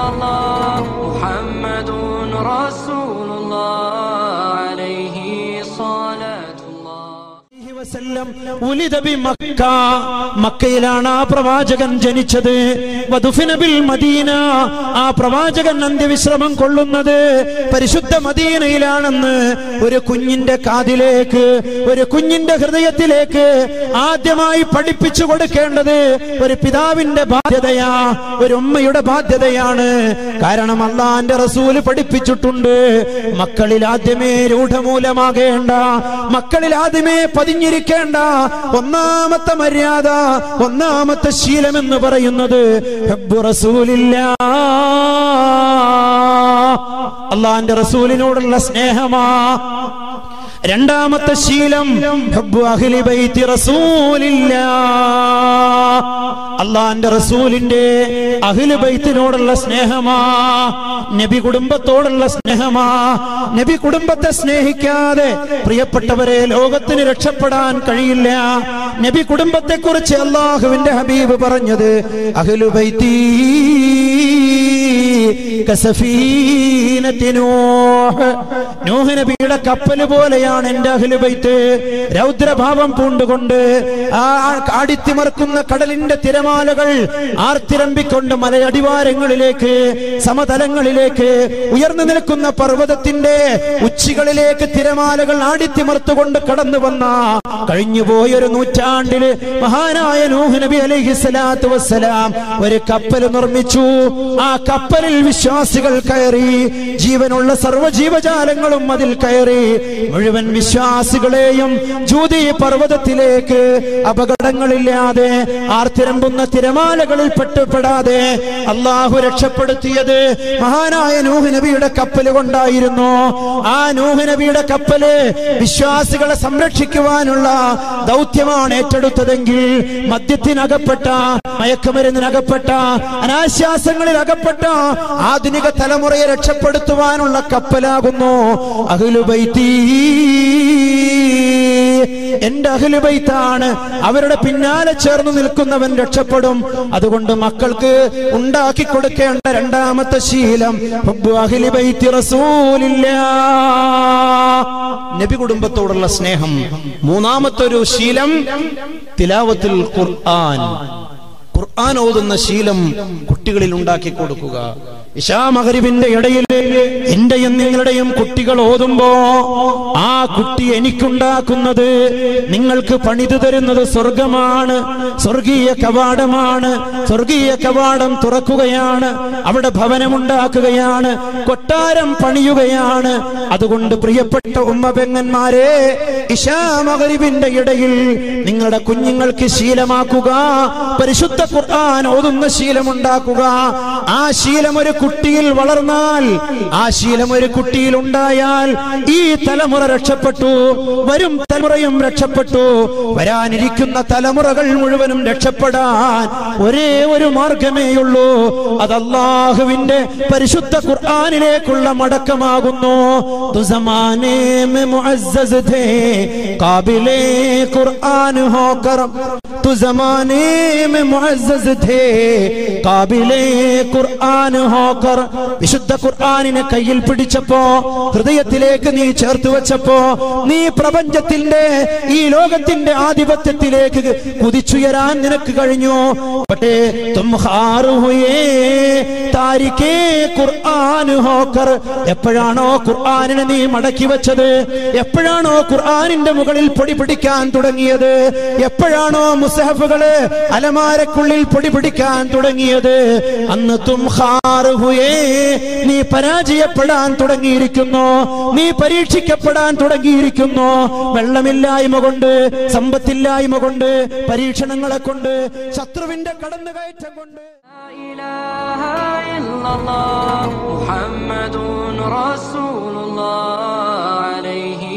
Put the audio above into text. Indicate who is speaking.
Speaker 1: الله محمد رسول الله عليه صلاة الله
Speaker 2: അലൈഹി വസല്ലം ഉലിദ B Mecca മക്കയിലാണ് ആ പ്രവാചകൻ ജനിച്ചത് വദുഫിന ബിൽ മദീന ആ പ്രവാചകൻ അന്ത്യവിശ്രമം കൊള്ളുന്നത് പരിശുദ്ധ മദീനയിലാണെന്ന് ഒരു കുഞ്ഞിന്റെ കാതിലേക്ക് ഒരു കുഞ്ഞിന്റെ ഹൃദയത്തിലേക്ക് ആദ്യമായി പഠിപ്പിച്ചു കൊടുക്കേണ്ടത് ഒരു പിതാവിന്റെ ബാധ്യതയാ ഒരു ഉമ്മയുടെ ബാധ്യതയാണ് കാരണം അള്ളാന്റെ റസൂല് പഠിപ്പിച്ചിട്ടുണ്ട് മക്കളിൽ ആദ്യമേ രൂഢമൂലമാകേണ്ട മക്കളിൽ ആദ്യമേ പതിഞ്ഞിരിക്കേണ്ട ഒന്നാമത്തെ മര്യാദ ഒന്നാമത്തെ ശീലം എന്ന് പറയുന്നത് ഹബ്ബു റസൂലില്ല അള്ളാന്റെ റസൂലിനോടുള്ള സ്നേഹമാ രണ്ടാമത്തെ ശീലം ഹബ്ബു അഹ്ലി ബൈത്തി റസൂലില്ലാ അള്ളാന്റെ റസൂലിന്റെ അഖില് ബൈത്തിനോടുള്ള സ്നേഹമാ നബി കുടുംബത്തോടുള്ള സ്നേഹമാ നബി കുടുംബത്തെ സ്നേഹിക്കാതെ പ്രിയപ്പെട്ടവരെ ലോകത്തിന് രക്ഷപ്പെടാൻ കഴിയില്ല നബി കുടുംബത്തെ കുറിച്ച് അള്ളാഹുവിന്റെ ഹബീബ് പറഞ്ഞത് അഖിലു ബൈത്തി കസഫീനത്തി നൂഹ്. നൂഹ് നബിയുടെ കപ്പല് പോലെയാണ് എന്റെ അഖിലു ബൈത്ത് രൗദ്രഭാവം പൂണ്ടുകൊണ്ട് ആ ആടിത്തിമർക്കുന്ന കടലിന്റെ തിരമാലകൾ ആർത്തിരമ്പിക്കൊണ്ട് മലയടിവാരങ്ങളിലേക്ക് സമതലങ്ങളിലേക്ക് ഉയർന്നു നിൽക്കുന്ന പർവ്വതത്തിന്റെ ഉച്ചികളിലേക്ക് തിരമാലകൾ ആടിത്തിമർത്തുകൊണ്ട് കടന്നു വന്ന കഴിഞ്ഞുപോയൊരു നൂറ്റാണ്ടില് മഹാനായ നൂഹ് നബി അലൈഹി സ്വലാത്തു വസ്സലാം ഒരു കപ്പൽ നിർമ്മിച്ചു ആ കപ്പലിൽ വിശ്വാസികൾ കയറി ജീവനുള്ള സർവ്വജീവജാലങ്ങളും അതിൽ കയറി മുഴുവൻ വിശ്വാസികളെയും ജൂതി പർവ്വതത്തിലേക്ക് അപകടങ്ങളില്ലാതെ ആർത്തിരമ്പുന്ന തിരമാലകളിൽ പെട്ടുപെടാതെ അള്ളാഹു രക്ഷപ്പെടുത്തിയത് മഹാനായ നൂഹ് നബിയുടെ കപ്പല് കൊണ്ടായിരുന്നു ആ നൂഹ് നബിയുടെ കപ്പല് വിശ്വാസികളെ സംരക്ഷിക്കുവാനുള്ള ദൗത്യമാണ് ഏറ്റെടുത്തതെങ്കിൽ മദ്യത്തിനകപ്പെട്ട മയക്കുമരുന്നിനകപ്പെട്ട അനാശ്വാസങ്ങളിൽ അകപ്പെട്ട ആധുനിക തലമുറയെ രക്ഷപ്പെടുത്തുവാനുള്ള കപ്പലാകുന്നു അഖിലുബൈത്തീ എന്റെ അഖിലുബൈത്താണ് അവരുടെ പിന്നാലെ ചേർന്ന് നിൽക്കുന്നവൻ രക്ഷപ്പെടും അതുകൊണ്ട് മക്കൾക്ക് ഉണ്ടാക്കി കൊടുക്കേണ്ട രണ്ടാമത്തെ ശീലം ഹുബ്ബു അഹ്ലി ബൈത്തി റസൂലില്ലാ. നബി കുടുംബത്തോടുള്ള സ്നേഹം മൂന്നാമത്തെ ഒരു ശീലം തിലാവത്തിൽ ഖുർആൻ ഖുർആൻ ഓതുന്ന ശീലം കുട്ടികളിൽ ഉണ്ടാക്കി കൊടുക്കുക ഇശാ മകരിവിന്റെ ഇടയിൽ എന്റെയും നിങ്ങളുടെയും കുട്ടികൾ ഓതുമ്പോ ആ കുട്ടി എനിക്കുണ്ടാക്കുന്നത് നിങ്ങൾക്ക് പണിതു തരുന്നത് സ്വർഗമാണ് സ്വർഗീയ കവാടമാണ് സ്വർഗീയ കവാടം തുറക്കുകയാണ് അവിടെ ഭവനമുണ്ടാക്കുകയാണ് കൊട്ടാരം പണിയുകയാണ് അതുകൊണ്ട് പ്രിയപ്പെട്ട ഉമ്മ പെങ്ങന്മാരെ ഇശാ മകരിവിന്റെ ഇടയിൽ നിങ്ങളുടെ കുഞ്ഞുങ്ങൾക്ക് ശീലമാക്കുക പരിശുദ്ധ ഖുർആൻ ഓതുന്ന ശീലമുണ്ടാക്കുക ആ ശീലം ഒരു കുട്ടിയിൽ വളർന്നാൽ ആ ശീലം ഒരു കുട്ടിയിൽ ഉണ്ടായാൽ ഈ തലമുറ രക്ഷപ്പെട്ടു വരും തലമുറയും രക്ഷപ്പെട്ടു വരാനിരിക്കുന്ന തലമുറകൾ മുഴുവനും രക്ഷപ്പെടാൻ ഒരേ ഒരു മാർഗമേയുള്ളൂ അത് അള്ളാഹുവിന്റെ പരിശുദ്ധ ഖുർആനിലേക്കുള്ള മടക്കമാകുന്നു തുസമാനേ മെ മുഅസ്സസ് ഥേ കാബിലേ ഖുർആൻ ഹോക്കർ तू जमाने में मुअज्जज थे കാബിലേ ഖുർആൻ ഹോക്കർ വിശുദ്ധ ഖുർആനിനെ കയ്യിൽ പിടിച്ചപ്പോ ഹൃദയത്തിലേക്ക് നീ ചേർത്ത് വെച്ചപ്പോ നീ പ്രപഞ്ചത്തിന്റെ ഈ ലോകത്തിന്റെ ആധിപത്യത്തിലേക്ക് കുതിച്ചുയരാൻ നിനക്ക് കഴിഞ്ഞു പക്ഷേ തും ഹാർ ഹുയേ താരിക്കേ ഖുർആൻ ഹോക്കർ എപ്പോഴാണോ ഖുർആനിനെ നീ മടക്കി വെച്ചത് എപ്പോഴാണോ ഖുർആനിന്റെ മുകളിൽ പൊടി പിടിക്കാൻ തുടങ്ങിയത് എപ്പോഴാണോ മുസഹഫുകള് അലമാരക്കുള്ളിൽ പൊടി പിടിക്കാൻ തുടങ്ങിയത് അന്ന് തും ഹാർ ഹുയേ നീ പരാജയപ്പെടാൻ തുടങ്ങിയിരിക്കുന്നു നീ പരീക്ഷിക്കപ്പെടാൻ തുടങ്ങിയിരിക്കുന്നു വെള്ളമില്ലായ്മ കൊണ്ട് സമ്പത്തില്ലായ്മ കൊണ്ട് പരീക്ഷണങ്ങളെ കൊണ്ട് ശത്രുവിന്റെ കടന്നുകയറ്റം കൊണ്ട്
Speaker 1: لا إله إلا الله محمد رسول الله عليه